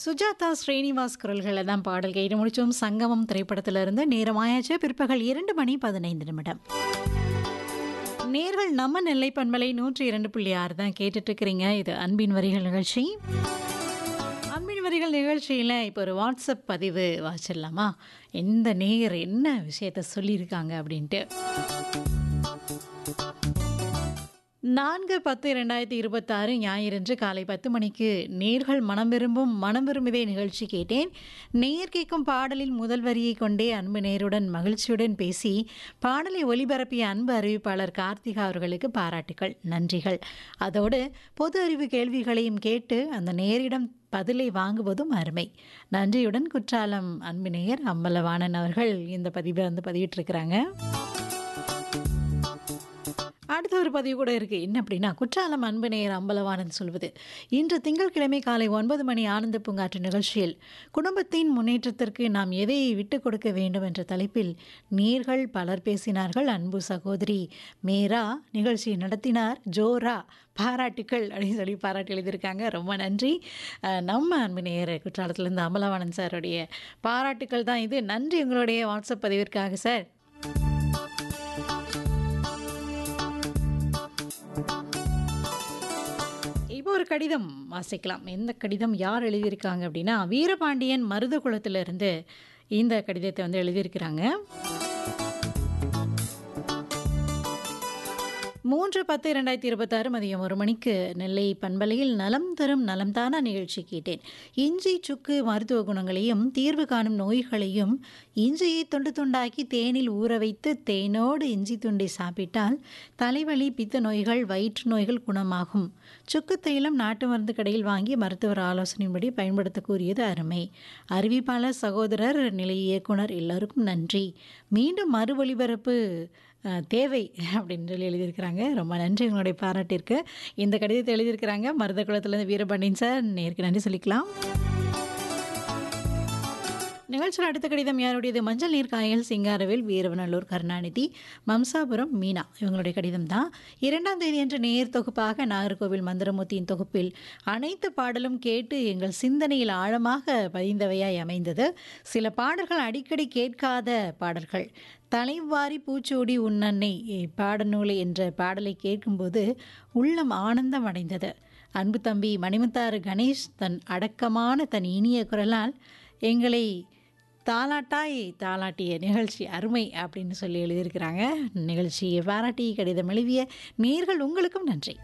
சுஜாதா ஸ்ரீனிவாஸ் குரல்களில் தான் பாடல் கேட்டு முடிச்சோம் சங்கமம் திரைப்படத்திலிருந்து நேரமாயாச்சு பிற்பகல் இரண்டு மணி பதினைந்து நிமிடம் நேர்கள் நம்ம நெல்லை பண்பலை நூற்றி இரண்டு புள்ளி ஆறு தான் கேட்டுட்டு இருக்கிறீங்க இது அன்பின் வரிகள் நிகழ்ச்சி அன்பின் வரிகள் நிகழ்ச்சியில் இப்போ ஒரு வாட்ஸ்அப் பதிவு வாச்சிடலாமா எந்த நேயர் என்ன விஷயத்த சொல்லியிருக்காங்க அப்படின்ட்டு நான்கு பத்து இரண்டாயிரத்தி இருபத்தாறு ஞாயிறன்று காலை பத்து மணிக்கு நேர்கள் மனம் விரும்பும் மனம் விரும்புதே நிகழ்ச்சி கேட்டேன் நேர் கேட்கும் பாடலில் முதல் வரியை கொண்டே அன்பு நேருடன் மகிழ்ச்சியுடன் பேசி பாடலை ஒலிபரப்பிய அன்பு அறிவிப்பாளர் கார்த்திகா அவர்களுக்கு பாராட்டுகள் நன்றிகள் அதோடு பொது அறிவு கேள்விகளையும் கேட்டு அந்த நேரிடம் பதிலை வாங்குவதும் அருமை நன்றியுடன் குற்றாலம் அன்பு நேயர் அம்பலவாணன் அவர்கள் இந்த பதிவை வந்து பதிவிட்டிருக்கிறாங்க அடுத்த ஒரு பதிவு கூட இருக்கு என்ன அப்படின்னா குற்றாலம் அன்பு நேயர் அம்பலவானன் சொல்வது இன்று திங்கட்கிழமை காலை ஒன்பது மணி ஆனந்த பூங்காற்று நிகழ்ச்சியில் குடும்பத்தின் முன்னேற்றத்திற்கு நாம் எதை விட்டுக் கொடுக்க வேண்டும் என்ற தலைப்பில் நேர்கள் பலர் பேசினார்கள் அன்பு சகோதரி மேரா நிகழ்ச்சி நடத்தினார் ஜோரா பாராட்டுக்கள் அப்படின்னு சொல்லி பாராட்டி எழுதியிருக்காங்க ரொம்ப நன்றி அஹ், நம்ம அன்பு நேயர் குற்றாலத்திலேருந்து அம்பலவாணன் சாருடைய பாராட்டுக்கள் தான் இது நன்றி உங்களுடைய வாட்ஸ்அப் பதிவிற்காக சார் இப்போ ஒரு கடிதம் வாசிக்கலாம் எந்த கடிதம் யார் எழுதியிருக்காங்க அப்படின்னா வீரபாண்டியன் மருதகுளத்திலிருந்து இந்த கடிதத்தை வந்து எழுதியிருக்கிறாங்க மூன்று பத்து இரண்டாயிரத்தி இருபத்தாறு மதியம் ஒரு மணிக்கு நெல்லை பண்பலையில் நலம் தரும் நலம் தானா நிகழ்ச்சி கேட்டேன் இஞ்சி சுக்கு மருத்துவ குணங்களையும் தீர்வு காணும் நோய்களையும் இஞ்சியை துண்டு துண்டாக்கி தேனில் ஊற வைத்து தேனோடு இஞ்சி துண்டை சாப்பிட்டால் தலைவலி பித்த நோய்கள் வயிற்று நோய்கள் குணமாகும் சுக்கு தைலம் நாட்டு மருந்து கடையில் வாங்கி மருத்துவர் ஆலோசனையின்படி பயன்படுத்த கூறியது அருமை அறிவிப்பாளர் சகோதரர் நிலை இயக்குனர் எல்லோருக்கும் நன்றி மீண்டும் மறு ஒலிபரப்பு அஹ், தேவை அப்படின்னு சொல்லி எழுதியிருக்கிறாங்க ரொம்ப நன்றி உங்களுடைய பாராட்டிற்கு இந்த கடிதத்தை எழுதியிருக்கிறாங்க மருதகுளத்துலேருந்து வீரபாண்டியன் சார் நேருக்கு நன்றி சொல்லிக்கலாம் நிகழ்ச்சியில் அடுத்த கடிதம் யாருடையது மஞ்சள் நீர் காயல் சிங்காரவேல் வீரவநல்லூர் கருணாநிதி மம்சாபுரம் மீனா இவங்களுடைய கடிதம் தான் இரண்டாம் தேதி அன்று நேர் தொகுப்பாக நாகர்கோவில் மந்திரமூர்த்தியின் தொகுப்பில் அனைத்து பாடலும் கேட்டு எங்கள் சிந்தனையில் ஆழமாக பதிந்தவையாய் அமைந்தது சில பாடல்கள் அடிக்கடி கேட்காத பாடல்கள் தலைவாரி பூச்சூடி உன்னன்னை பாடநூலை என்ற பாடலை கேட்கும்போது உள்ளம் ஆனந்தம் அடைந்தது அன்பு தம்பி மணிமுத்தாறு கணேஷ் தன் அடக்கமான தன் இனிய குரலால் எங்களை தாலாட்டாய் தாலாட்டிய நிகழ்ச்சி அருமை அப்படின்னு சொல்லி எழுதியிருக்கிறாங்க நிகழ்ச்சியை பாராட்டி கடிதம் எழுதிய நேர்கள் உங்களுக்கும் நன்றி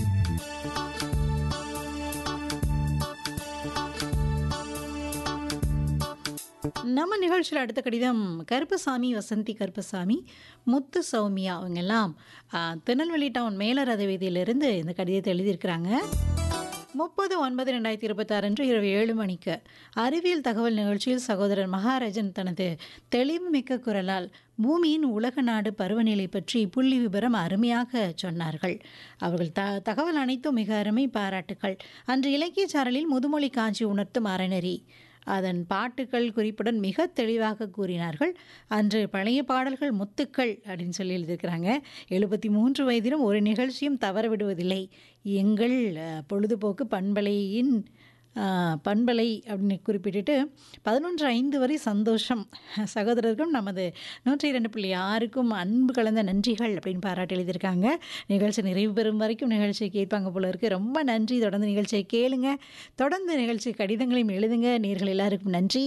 நம்ம நிகழ்ச்சியில் அடுத்த கடிதம் கருப்பசாமி வசந்தி கருப்பசாமி முத்து சௌமியா அவங்கெல்லாம் ஆ, திருநெல்வேலி டவுன் மேலரத வீதியிலிருந்து இந்த கடிதத்தை எழுதியிருக்கிறாங்க முப்பது ஒன்பது ரெண்டாயிரத்தி இருபத்தாறு அன்று இரவு ஏழு மணிக்கு அறிவியல் தகவல் நிகழ்ச்சியில் சகோதரர் மகாராஜன் தனது தெளிவுமிக்க குரலால் பூமியின் உலக நாடு பருவநிலை பற்றி புள்ளி விபரம் அருமையாக சொன்னார்கள் அவர்கள் த தகவல் அனைத்தும் மிக அருமை பாராட்டுக்கள் அன்று இலக்கிய சாரலில் முதுமொழி காட்சி உணர்த்தும் அறநெறி அதன் பாட்டுக்கள் குறிப்புடன் மிக தெளிவாக கூறினார்கள் அன்று பழைய பாடல்கள் முத்துக்கள் அப்படின்னு சொல்லி எழுதியிருக்கிறாங்க எழுபத்தி மூன்று வயதிலும் ஒரு நிகழ்ச்சியும் தவற விடுவதில்லை எங்கள் அஹ், பொழுதுபோக்கு பண்பலையின் அஹ், பண்பலை அப்படின்னு குறிப்பிட்டுட்டு பதினொன்று ஐந்து வரை சந்தோஷம் சகோதரருக்கும் நமது நூற்றி இரண்டு புள்ளி ஆறுக்கும் அன்பு கலந்த நன்றிகள் அப்படின்னு பாராட்டி எழுதியிருக்காங்க நிகழ்ச்சி நிறைவு பெறும் வரைக்கும் நிகழ்ச்சியை கேட்பாங்க போல இருக்கு ரொம்ப நன்றி தொடர்ந்து நிகழ்ச்சியை கேளுங்க தொடர்ந்து நிகழ்ச்சி கடிதங்களையும் எழுதுங்க நேர்கள் எல்லாருக்கும் நன்றி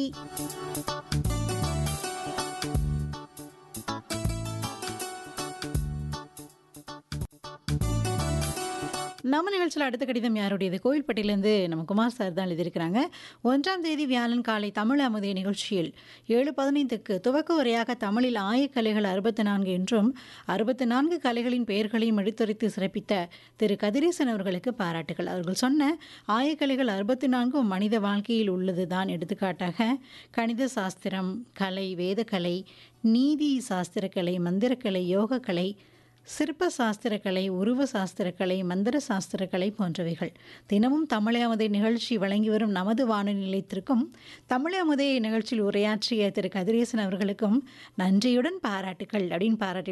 நம்ம நிகழ்ச்சியில் அடுத்த கடிதம் யாருடையது கோவில்பட்டியிலேருந்து நம்ம குமார் சார் தான் எழுதியிருக்கிறாங்க ஒன்றாம் தேதி வியாழன் காலை தமிழ் அமுதய நிகழ்ச்சியில் ஏழு பதினைந்துக்கு துவக்க உரையாக தமிழில் ஆயக்கலைகள் அறுபத்தி நான்கு என்றும் அறுபத்தி நான்கு கலைகளின் பெயர்களையும் எடுத்துரைத்து சிறப்பித்த திரு கதிரேசன் அவர்களுக்கு பாராட்டுகள் அவர்கள் சொன்ன ஆயக்கலைகள் அறுபத்தி நான்கும் மனித வாழ்க்கையில் உள்ளது தான் எடுத்துக்காட்டாக கணித சாஸ்திரம் கலை வேதக்கலை நீதி சாஸ்திரக்கலை மந்திரக்கலை யோகக்கலை சிற்ப சாஸ்திரக்கலை உருவ சாஸ்திரக்கலை மந்திர சாஸ்திரக்கலை போன்றவைகள் தினமும் தமிழாமதை நிகழ்ச்சி வழங்கி வரும் நமது வானொலி நிலையத்திற்கும் தமிழாமதை நிகழ்ச்சியில் உரையாற்றிய திரு கதிரேசன் அவர்களுக்கும் நன்றியுடன் பாராட்டுகள் அப்படின்னு பாராட்டி